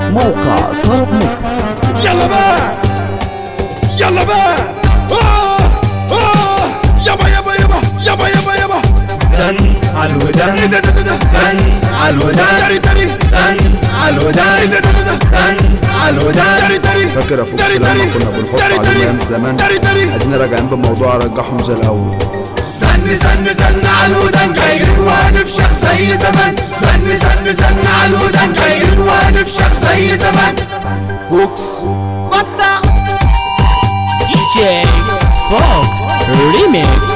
موقع توب ميكس يلا بقى يلا بقى آه آه يابا يابا يابا يابا يابا يابا زن على ايه الودان ده ده ده ده زن على الودان تري تري زن على ايه الودان ده ده ده ده زن على الودان تري تري فاكر يا فوكس تري لما تري كنا بنحط تري عليهم تري ايام زمان تري تري ادينا راجعين بموضوع ارجعهم زي الاول زن زن زن على الودان جايين وهنفشخ زي زمان زن زن زن على الودان جايين وهنفشخ زي زمان فوكس قطع DJ Fox Remix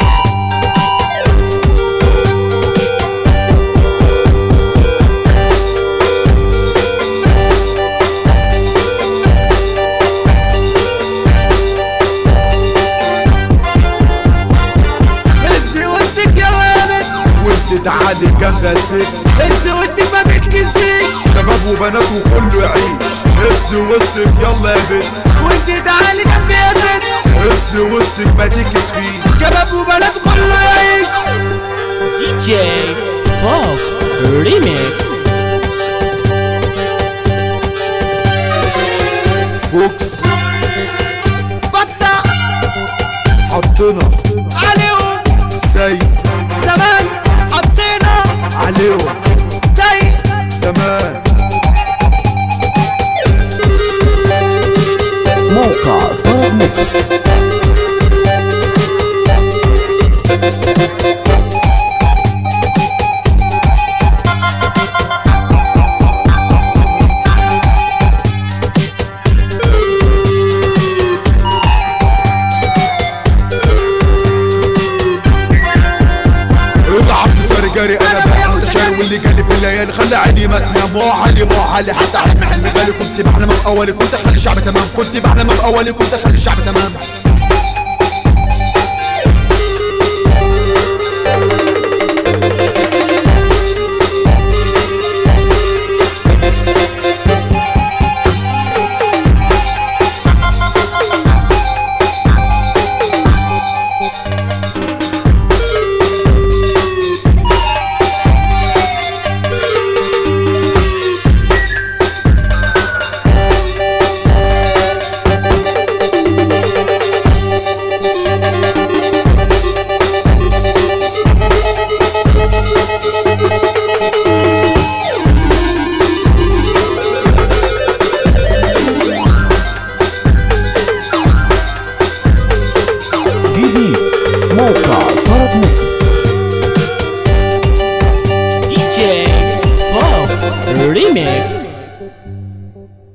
هز وسطك يا ولد وانت تعالي جنب السجن هز وسطك ما بتكسيش شباب وبنات وكله يعيش هز وسطك يلا يا بنت وانت تعالي جنبي يا بنت هز وسطك ما تكس فيه شباب وبنات كله يعيش DJ Fox Remix فوكس قطع حطنا عليهم زي زمان حطينا عليهم زي زمان موقع توب ميكس العب ساري جاري انا بقى متشال واللي جالي في الليالي خلى عيني ما تنام مو علي مو علي حتى حلم حلم غالي كنت بحلم باولي كنت اخلي الشعب تمام كنت بحلم باولي كنت اخلي الشعب تمام جديد موقع توب ميكس DJ Fox Remix